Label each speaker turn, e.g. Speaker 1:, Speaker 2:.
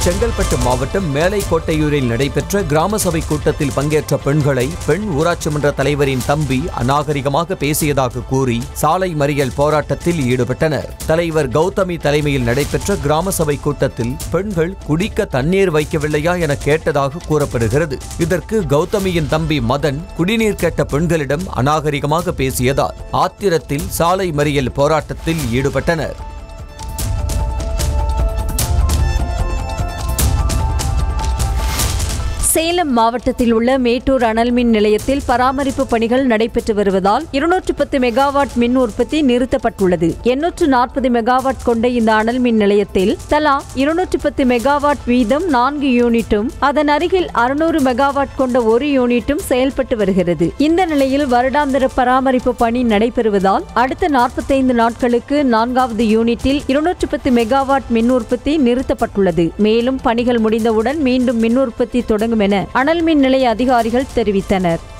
Speaker 1: செங்கல்பட்டு மாவட்டம் மேலைக்கோட்டையூரில் நடைபெற்ற கிராம சபை கூட்டத்தில் பங்கேற்ற பெண்களை பெண் ஊராட்சி மன்ற தலைவரின் தம்பி அநாகரிகமாக பேசியதாக கூறி சாலை மறியல் போராட்டத்தில் ஈடுபட்டனர் தலைவர் கௌதமி தலைமையில் நடைபெற்ற கிராம சபை கூட்டத்தில் பெண்கள் குடிக்க தண்ணீர் வைக்கவில்லையா என கேட்டதாக கூறப்படுகிறது இதற்கு கௌதமியின் தம்பி மதன் குடிநீர் கேட்ட பெண்களிடம் அநாகரிகமாக பேசியதால் ஆத்திரத்தில் சாலை மறியல் போராட்டத்தில் ஈடுபட்டனர்
Speaker 2: சேலம் மாவட்டத்தில் உள்ள மேட்டூர் அனல் மின் நிலையத்தில் பராமரிப்பு பணிகள் நடைபெற்று வருவதால் இருநூற்று பத்து மெகாவாட் மின் உற்பத்தி நிறுத்தப்பட்டுள்ளது எண்ணூற்று நாற்பது மெகாவாட் கொண்ட இந்த அனல் மின் நிலையத்தில் தலா இருநூற்று பத்து மெகாவாட் வீதம் நான்கு யூனிட்டும் அதன் அருகில் அறுநூறு மெகாவாட் கொண்ட ஒரு யூனிட்டும் செயல்பட்டு வருகிறது இந்த நிலையில் வருடாந்திர பராமரிப்பு பணி நடைபெறுவதால் அடுத்த நாற்பத்தைந்து நாட்களுக்கு நான்காவது யூனிட்டில் இருநூற்று பத்து மெகாவாட் மின் உற்பத்தி நிறுத்தப்பட்டுள்ளது மேலும் பணிகள் முடிந்தவுடன் மீண்டும் மின் உற்பத்தி தொடங்கும் என அனல் மின் நிலைய அதிகாரிகள் தெரிவித்தனர்